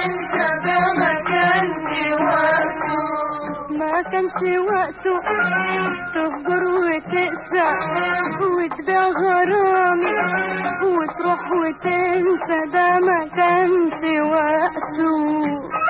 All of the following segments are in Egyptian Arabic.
وتنسى ده ما كانش وقته ما كانش وقته تهجر وتقسى وتبيع غرامي وتروح وتنسى ده ما كانش وقته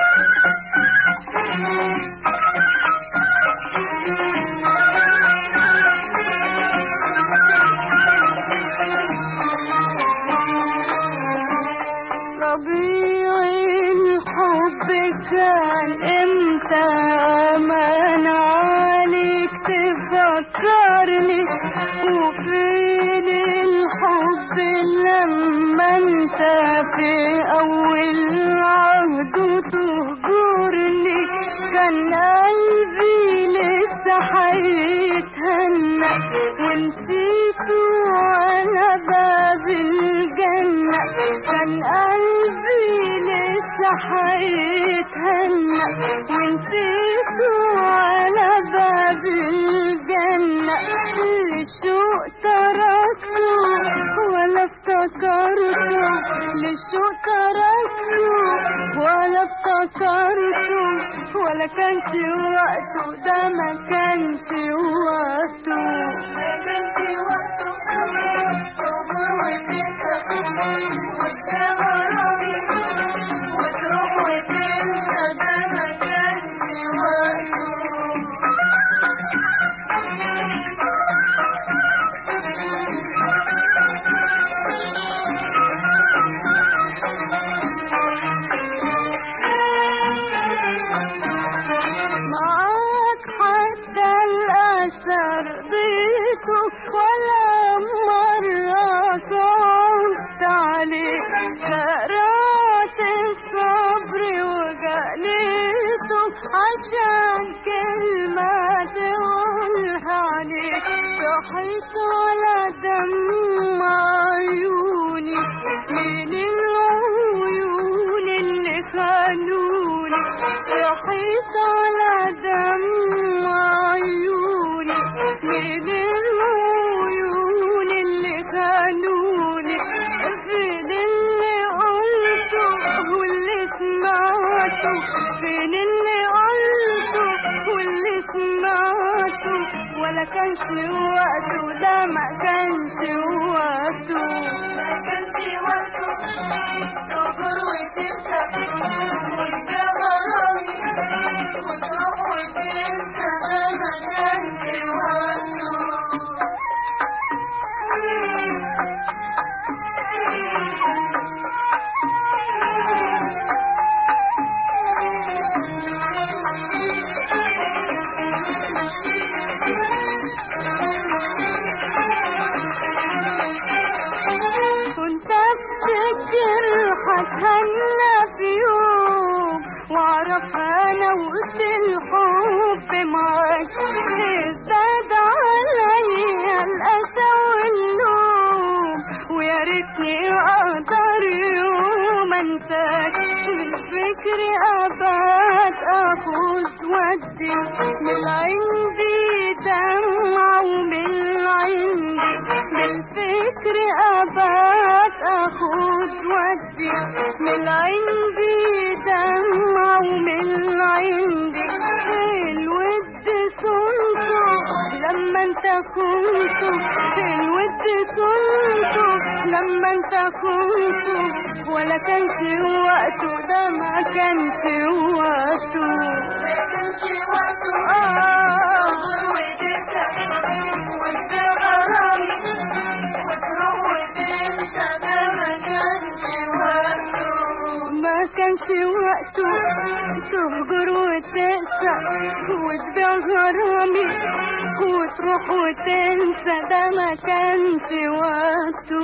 ربيع الحب كان امتى امان عليك تفكرني وفين الحب لما انت في اول عهد تهجرني كان قلبي لسه هيتهنى ونسيته على باب الجنة كان قلبي لسه هيتهنى ونسيته على باب الجنة للشوق تركته ولا افتكرته للشوق تركته ولا افتكرته ولا كانش وقته ده ما كانش وقته ما كانش وقته تهجر وتنسى وتبيع غرامي وتروح وتنسى ده ما كانش وقته معاك حتى الأثر ضيته ولا مرة صعبت عليك قرأت الصبر وجليته عشان كلمة تقولها عليك صحيت على دم عيوني من العيون اللي خانوني صحيت على دم عيوني من العيون اللي خانوني فين اللي قلته واللي سمعته فين اللي قلته واللي سمعته ولا كانش وقته ده ما كانش وقته ما كانش وقته تهجر وتنسى وتبيع غرامي وتروح وتنسى ده ما كانش وقته كنت افتكر هتهنى في يوم واعرف انا وقت الحب معاك ازداد عليا الاسى واللوم ويا ريتني اقدر يوم انساك بالفكر ابات اخد ودي من عندي دمع ومن عندي بالفكر ابات اخد ودي من عندي دمع ومن عندي الود صنته لما انت كنت الود صنته لما انت كنت ولا كانش وقته ده ما كانش وقته ما كانش وقته آه تهجر وتنسى وتبيع غرامي وتروح وتنسى ده ما كانش وقته ما كانش وقته تهجر وتقسى وتبيع غرامي وتروح وتنسى ده ما كانش وقته